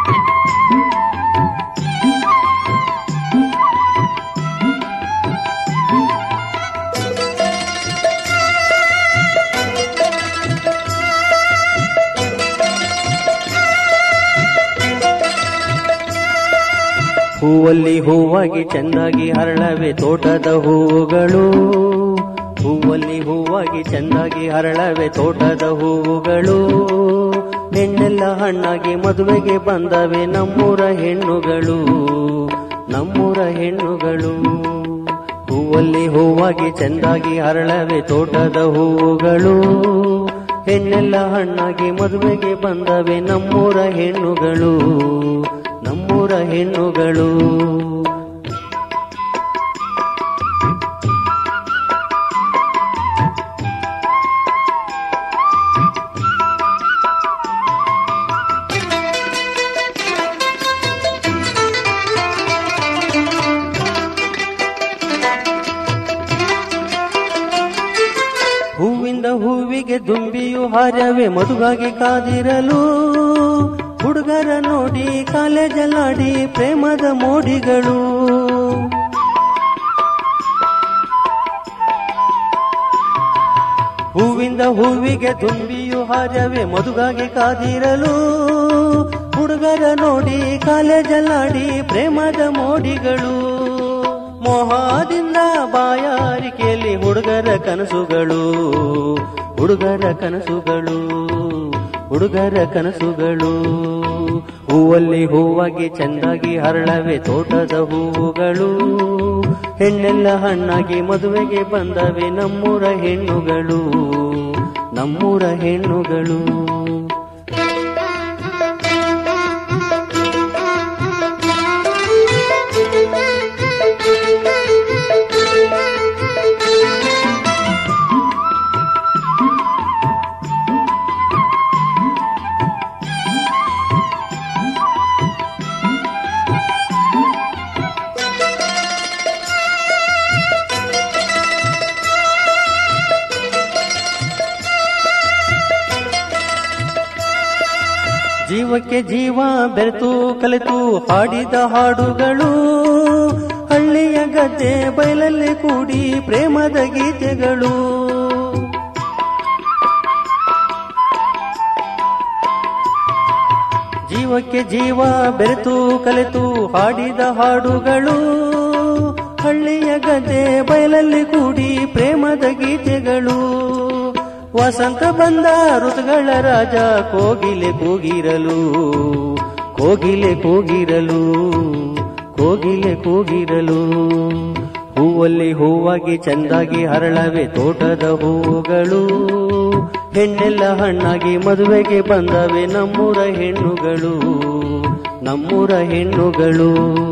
ಹೂವಲ್ಲಿ ಹೂವಾಗಿ ಚೆಂದಾಗಿ ಹರಳವೆ ತೋಟದ ಹೂವುಗಳು ಹೂವಲ್ಲಿ ಹೂವಾಗಿ ಚೆಂದಾಗಿ ಹರಳವೆ ತೋಟದ ಹೂವುಗಳು ಹೆಣ್ಣೆಲ್ಲ ಹಣ್ಣಾಗಿ ಮದುವೆಗೆ ಬಂದವೆ ನಮ್ಮೂರ ಹೆಣ್ಣುಗಳು ನಮ್ಮೂರ ಹೆಣ್ಣುಗಳು ಹೂವಲ್ಲಿ ಹೂವಾಗಿ ಚೆಂದಾಗಿ ಹರಳವೆ ತೋಟದ ಹೂವುಗಳು ಹೆಣ್ಣೆಲ್ಲ ಹಣ್ಣಾಗಿ ಮದುವೆಗೆ ಬಂದವೆ ನಮ್ಮೂರ ಹೆಣ್ಣುಗಳು ನಮ್ಮೂರ ಹೆಣ್ಣುಗಳು ಹೂವಿಂದ ಹೂವಿಗೆ ದುಂಬಿಯು ಹಾರ್ಯವೆ ಮದುವಾಗಿ ಕಾದಿರಲು ಹುಡುಗರ ನೋಡಿ ಕಾಲೇಜಲ್ಲಾಡಿ ಪ್ರೇಮದ ಮೋಡಿಗಳು ಹೂವಿಂದ ಹೂವಿಗೆ ದುಂಬಿಯು ಹಾರ್ಯವೆ ಮದುಗಾಗಿ ಕಾದಿರಲು ಹುಡುಗರ ನೋಡಿ ಕಾಲೇಜಲ್ಲಾಡಿ ಪ್ರೇಮದ ಮೋಡಿಗಳು ಮೋಹದಿಂದ ಬಾಯಾರಿಕೆಯಲ್ಲಿ ಹುಡುಗರ ಕನಸುಗಳು ಹುಡುಗರ ಕನಸುಗಳು ಹುಡುಗರ ಕನಸುಗಳು ಹೂವಲ್ಲಿ ಹೂವಾಗಿ ಚೆಂದಾಗಿ ಹರಳವೆ ತೋಟದ ಹೂವುಗಳು ಹೆಣ್ಣೆಲ್ಲ ಹಣ್ಣಾಗಿ ಮದುವೆಗೆ ಬಂದವೆ ನಮ್ಮೂರ ಹೆಣ್ಣುಗಳು ನಮ್ಮೂರ ಹೆಣ್ಣುಗಳು ಜೀವಕ್ಕೆ ಜೀವ ಬೆರೆತು ಕಲಿತು ಹಾಡಿದ ಹಾಡುಗಳು ಹಳ್ಳಿಯ ಗದ್ದೆ ಬಯಲಲ್ಲಿ ಕೂಡಿ ಪ್ರೇಮದ ಗೀತೆಗಳು ಜೀವಕ್ಕೆ ಜೀವ ಬೆರೆತು ಕಲಿತು ಹಾಡಿದ ಹಾಡುಗಳು ಹಳ್ಳಿಯ ಗದ್ದೆ ಬಯಲಲ್ಲಿ ಕೂಡಿ ಪ್ರೇಮದ ಗೀತೆಗಳು ವಸಂತ ಬಂದ ಋತುಗಳ ರಾಜ ಕೋಗಿಲೆ ಕೂಗಿರಲು ಕೋಗಿಲೆ ಕೂಗಿರಲು ಕೋಗಿಲೆ ಕೂಗಿರಲು ಹೂವಲ್ಲಿ ಹೂವಾಗಿ ಚೆಂದಾಗಿ ಹರಳವೆ ತೋಟದ ಹೂವುಗಳು ಹೆಣ್ಣೆಲ್ಲ ಹಣ್ಣಾಗಿ ಮದುವೆಗೆ ಬಂದವೆ ನಮ್ಮೂರ ಹೆಣ್ಣುಗಳು ನಮ್ಮೂರ ಹೆಣ್ಣುಗಳು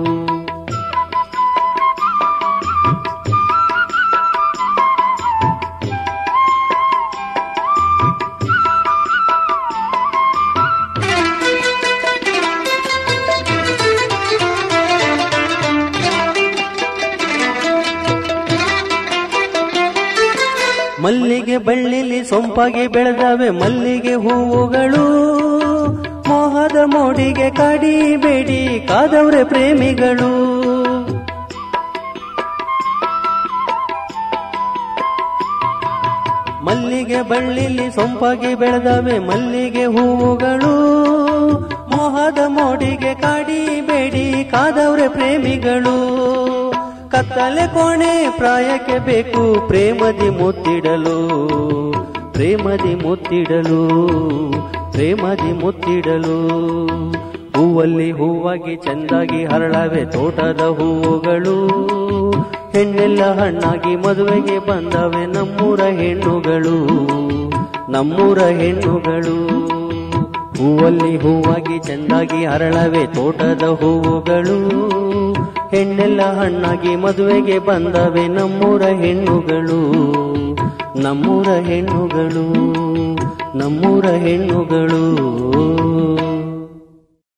ಮಲ್ಲಿಗೆ ಬಳ್ಳಿಲಿ ಸೊಂಪಾಗಿ ಬೆಳೆದವೆ ಮಲ್ಲಿಗೆ ಹೂವುಗಳು ಮೋಹದ ಮೋಡಿಗೆ ಕಾಡಿ ಬೇಡಿ ಕಾದವ್ರೆ ಪ್ರೇಮಿಗಳು ಮಲ್ಲಿಗೆ ಬಳ್ಳಿಲಿ ಸೊಂಪಾಗಿ ಬೆಳೆದವೆ ಮಲ್ಲಿಗೆ ಹೂವುಗಳು ಮೋಹದ ಮೋಡಿಗೆ ಕಾಡಿ ಬೇಡಿ ಕಾದವ್ರೆ ಪ್ರೇಮಿಗಳು ಕತ್ತಲೆ ಕೋಣೆ ಪ್ರಾಯಕ್ಕೆ ಬೇಕು ಪ್ರೇಮದಿ ಮುತ್ತಿಡಲು ಪ್ರೇಮದಿ ಮುತ್ತಿಡಲು ಪ್ರೇಮದಿ ಮುತ್ತಿಡಲು ಹೂವಲ್ಲಿ ಹೂವಾಗಿ ಚೆಂದಾಗಿ ಹರಳವೆ ತೋಟದ ಹೂವುಗಳು ಹೆಣ್ಣೆಲ್ಲ ಹಣ್ಣಾಗಿ ಮದುವೆಗೆ ಬಂದವೆ ನಮ್ಮೂರ ಹೆಣ್ಣುಗಳು ನಮ್ಮೂರ ಹೆಣ್ಣುಗಳು ಹೂವಲ್ಲಿ ಹೂವಾಗಿ ಚೆಂದಾಗಿ ಹರಳವೆ ತೋಟದ ಹೂವುಗಳು ಹೆಣ್ಣೆಲ್ಲ ಹಣ್ಣಾಗಿ ಮದುವೆಗೆ ಬಂದವೆ ನಮ್ಮೂರ ಹೆಣ್ಣುಗಳು ನಮ್ಮೂರ ಹೆಣ್ಣುಗಳು ನಮ್ಮೂರ ಹೆಣ್ಣುಗಳು